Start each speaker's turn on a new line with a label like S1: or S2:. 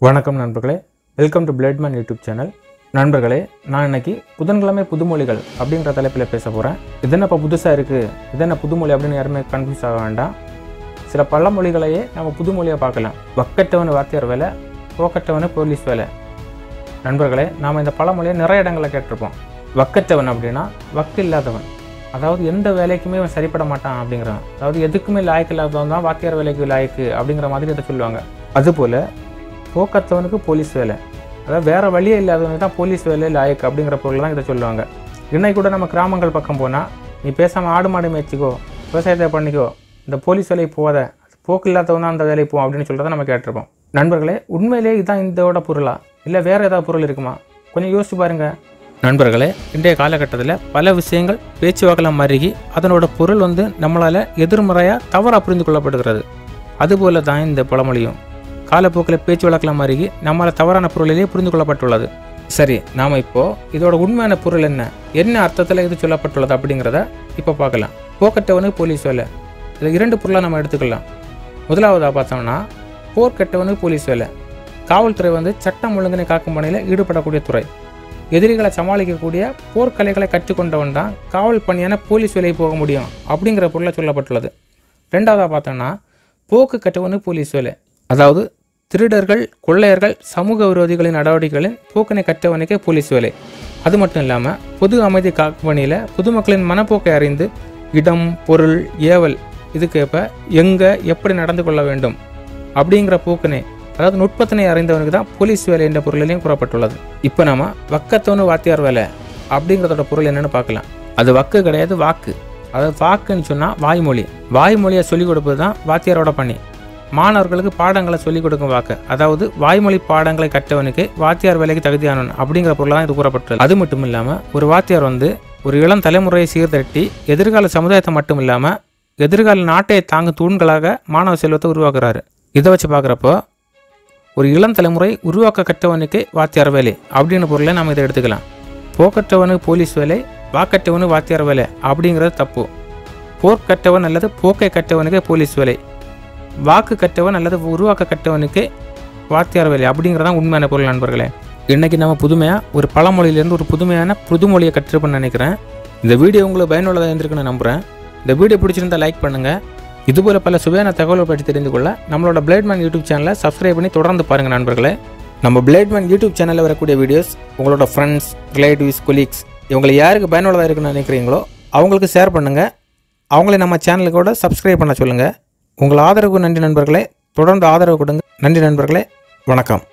S1: வணக்கம் நண்பர்களே welcome to Bloodman YouTube channel நண்பர்களே நான் இன்னைக்கு புதன்கிழமை புதுமொழிகள் அப்படிங்கிற தலைப்பில் பேச போகிறேன் இது என்ன இப்போ புதுசாக இருக்குது இது என்ன புதுமொழி அப்படின்னு யாருமே கன்ஃபியூஸ் ஆக வேண்டாம் சில பழமொழிகளையே நம்ம புதுமொழியாக பார்க்கலாம் வக்கட்டவன் வாத்தியார் வேலை போக்கட்டவனு போலீஸ் வேலை நண்பர்களே நாம் இந்த பழமொழியை நிறைய இடங்களில் கேட்டிருப்போம் வக்கற்றவன் அப்படின்னா வக்கு இல்லாதவன் அதாவது எந்த வேலைக்குமே அவன் சரிப்பட மாட்டான் அப்படிங்கிறான் அதாவது எதுக்குமே லாய்க்கு இல்லாதவன் தான் வாத்தியார் வேலைக்கு லாய்க்கு அப்படிங்கிற மாதிரி இதை சொல்லுவாங்க அதுபோல் போக்கத்தவனுக்கு போலீஸ் வேலை அதாவது வேறு வழியே இல்லாதவனுக்கு தான் போலீஸ் வேலை லாயக்கு அப்படிங்கிற பொருள் தான் இதை சொல்லுவாங்க இன்னைக்கு கூட நம்ம கிராமங்கள் பக்கம் போனால் நீ பேசாமல் ஆடு மாடு மேய்ச்சிக்கோ விவசாயத்தை பண்ணிக்கோ இந்த போலீஸ் வேலைக்கு போகாத போக்கு இல்லாதவன் தான் அந்த வேலைக்கு போ அப்படின்னு சொல்கிறத நம்ம கேட்டிருப்போம் நண்பர்களே உண்மையிலே இதுதான் இதோட பொருளா இல்லை வேறு ஏதாவது பொருள் இருக்குமா கொஞ்சம் யோசிச்சு பாருங்க நண்பர்களே இன்றைய காலகட்டத்தில் பல விஷயங்கள் பேச்சுவாக்கில் மருகி அதனோட பொருள் வந்து நம்மளால் எதிர்மறையாக தவறாக புரிந்து கொள்ளப்படுகிறது அதுபோல தான் இந்த பழமொழியும் காலப்போக்கில் பேச்சு வழக்கில் மருகி நம்மளால் தவறான பொருளிலே புரிந்து கொள்ளப்பட்டுள்ளது சரி நாம் இப்போ இதோட உண்மையான பொருள் என்ன என்ன அர்த்தத்தில் இது சொல்லப்பட்டுள்ளது அப்படிங்கிறத இப்போ பார்க்கலாம் போக்கட்டவனுக்கு போலீஸ் வேலை இதில் இரண்டு பொருளாக நம்ம எடுத்துக்கலாம் முதலாவதாக பார்த்தோம்னா போர்க்கட்டவனுக்கு போலீஸ் வேலை காவல்துறை வந்து சட்டம் ஒழுங்கினை காக்கும் பணியில் ஈடுபடக்கூடிய துறை எதிரிகளை சமாளிக்கக்கூடிய போர்க்கலைகளை கற்றுக்கொண்டவன் தான் காவல் பணியான போலீஸ் வேலைக்கு போக முடியும் அப்படிங்கிற பொருளை சொல்லப்பட்டுள்ளது ரெண்டாவதாக பார்த்தோம்னா போக்கு கட்டவனுக்கு போலீஸ் வேலை அதாவது திருடர்கள் கொள்ளையர்கள் சமூக விரோதிகளின் நடவடிக்கைகளின் போக்கினை கட்டவனுக்கே போலீஸ் வேலை அது மட்டும் இல்லாமல் பொது அமைதி காக்கும் பணியில் பொதுமக்களின் மனப்போக்கை அறிந்து இடம் பொருள் ஏவல் இதுக்கேற்ப எங்கே எப்படி நடந்து கொள்ள வேண்டும் அப்படிங்கிற போக்கினை அதாவது நுட்பத்தினை அறிந்தவனுக்கு தான் போலீஸ் வேலை என்ற பொருளிலையும் கூறப்பட்டுள்ளது இப்போ நாம வக்கத்தவனு வாத்தியார் வேலை அப்படிங்கிறதோட பொருள் என்னன்னு பார்க்கலாம் அது வக்கு கிடையாது வாக்கு அதாவது வாக்குன்னு சொன்னால் வாய்மொழி வாய்மொழியை சொல்லிக் கொடுப்பது தான் வாத்தியாரோட பணி மாணவர்களுக்கு பாடங்களை சொல்லிக் கொடுக்கும் வாக்கு அதாவது வாய்மொழி பாடங்களை கற்றவனுக்கு வாத்தியார் வேலைக்கு தகுதியானவன் அப்படிங்கிற பொருள் தான் இது கூறப்பட்டுள்ளது அது மட்டும் இல்லாமல் ஒரு வாத்தியார் வந்து ஒரு இளம் தலைமுறையை சீர்திருட்டி எதிர்கால சமுதாயத்தை மட்டும் இல்லாமல் எதிர்கால நாட்டை தாங்கும் தூண்களாக மாணவ செல்வத்தை உருவாக்குறாரு இதை வச்சு பார்க்குறப்போ ஒரு இளம் தலைமுறை உருவாக்க கற்றவனுக்கு வாத்தியார் வேலை அப்படின்னு பொருளை நம்ம இதை எடுத்துக்கலாம் போக்கற்றவனுக்கு போலீஸ் வேலை வாக்கற்றவனுக்கு வாத்தியார் வேலை அப்படிங்கிறது தப்பு போர்க்கற்றவன் அல்லது போக்கை கற்றவனுக்கு போலீஸ் வேலை வாக்கு கற்றவன் அல்லது உருவாக்க கற்றவனுக்கு வாத்தியார் வேலை அப்படிங்கிறதான் உண்மையான பொருள் நண்பர்களே இன்னைக்கு நம்ம புதுமையாக ஒரு பழமொழியிலேருந்து ஒரு புதுமையான புதுமொழியை கற்றுப்பேன்னு நினைக்கிறேன் இந்த வீடியோ உங்களுக்கு பயனுள்ளதாக இருந்திருக்குன்னு நம்புகிறேன் இந்த வீடியோ பிடிச்சிருந்தா லைக் பண்ணுங்கள் இதுபோல பல சுவையான தகவல்கள் பற்றி தெரிந்து கொள்ள நம்மளோட பிளேட்மேன் யூடியூப் சேனலை சப்ஸ்கிரைப் பண்ணி தொடர்ந்து பாருங்கள் நண்பர்களே நம்ம பிளேட்மேன் யூடியூப் சேனலில் வரக்கூடிய வீடியோஸ் உங்களோட ஃப்ரெண்ட்ஸ் ரிலேட்டிவ்ஸ் கொலீக்ஸ் இவங்களை யாருக்கு பயனுள்ளதாக இருக்குன்னு நினைக்கிறீங்களோ அவங்களுக்கு ஷேர் பண்ணுங்கள் அவங்களே நம்ம சேனலுக்கு கூட சப்ஸ்கிரைப் பண்ண சொல்லுங்கள் உங்கள் ஆதரவுக்கு நன்றி நண்பர்களே தொடர்ந்து ஆதரவு கொடுங்க நன்றி நண்பர்களே வணக்கம்